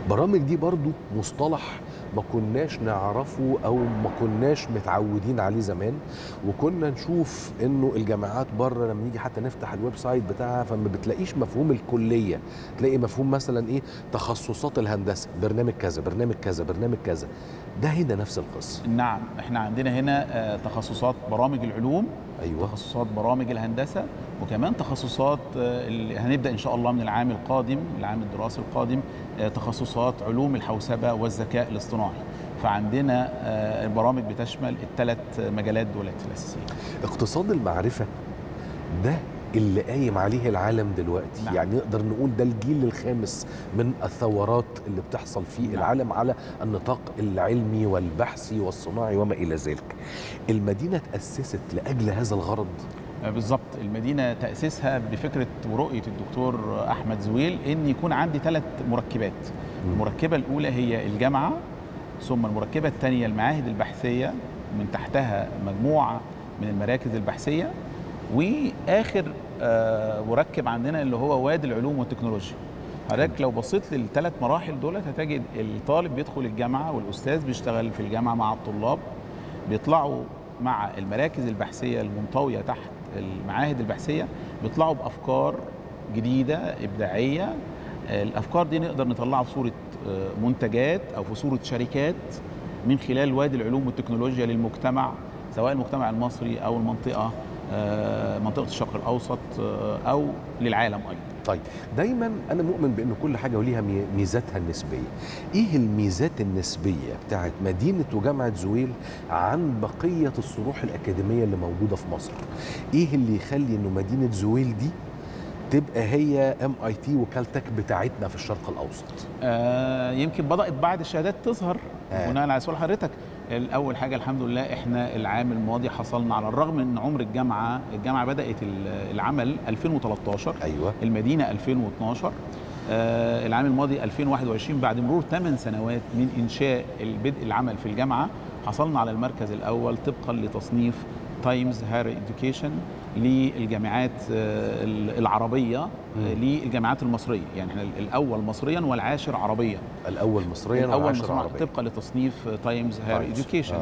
برامج دي برضو مصطلح ما كناش نعرفه او ما كناش متعودين عليه زمان وكنا نشوف انه الجامعات بره لما نيجي حتى نفتح الويب سايت بتاعها فما بتلاقيش مفهوم الكليه تلاقي مفهوم مثلا ايه تخصصات الهندسه برنامج كذا برنامج كذا برنامج كذا ده هنا نفس القصه نعم احنا عندنا هنا آه، تخصصات برامج العلوم ايوه تخصصات برامج الهندسه وكمان تخصصات آه، اللي هنبدا ان شاء الله من العام القادم العام الدراسي القادم آه، تخصصات علوم الحوسبه والذكاء الاصطناعي فعندنا آه، البرامج بتشمل الثلاث مجالات دولت الاساسيه اقتصاد المعرفه ده اللي قايم عليه العالم دلوقتي نعم. يعني نقدر نقول ده الجيل الخامس من الثورات اللي بتحصل في نعم. العالم على النطاق العلمي والبحثي والصناعي وما الى ذلك المدينه تاسست لاجل هذا الغرض آه، بالظبط المدينه تاسيسها بفكره ورؤيه الدكتور احمد زويل ان يكون عندي ثلاث مركبات مم. المركبه الاولى هي الجامعه ثم المركبه الثانيه المعاهد البحثيه من تحتها مجموعه من المراكز البحثيه واخر آه، مركب عندنا اللي هو وادي العلوم والتكنولوجيا حضرتك لو بصيت للثلاث مراحل دولت هتجد الطالب بيدخل الجامعه والاستاذ بيشتغل في الجامعه مع الطلاب بيطلعوا مع المراكز البحثيه المنطويه تحت المعاهد البحثيه بيطلعوا بافكار جديده ابداعيه آه، الافكار دي نقدر نطلعها في صوره آه، منتجات او في صوره شركات من خلال وادي العلوم والتكنولوجيا للمجتمع سواء المجتمع المصري او المنطقه آه، منطقه الشرق الاوسط آه، او للعالم ايضا طيب دايما انا مؤمن بان كل حاجه وليها مي- ميزاتها النسبيه ايه الميزات النسبيه بتاعت مدينه وجامعه زويل عن بقيه الصروح الاكاديميه اللي موجوده في مصر ايه اللي يخلي انه مدينه زويل دي تبقى هي ام اي تي وكالتك بتاعتنا في الشرق الاوسط آه، يمكن بدات بعد الشهادات تظهر آه. بناء على سؤال حضرتك الاول حاجه الحمد لله احنا العام الماضي حصلنا على الرغم من عمر الجامعه الجامعه بدات ال- العمل 2013 ايوه المدينه 2012 آه، العام الماضي 2021 بعد مرور 8 سنوات من انشاء البدء العمل في الجامعه حصلنا على المركز الاول طبقا لتصنيف تايمز هاير اديوكيشن للجامعات آه، العربيه آه، للجامعات المصريه يعني احنا الاول مصريا والعاشر عربيا الاول مصريا الاول والعاشر مصريا عربيا طبقا لتصنيف تايمز هاير Times. اديوكيشن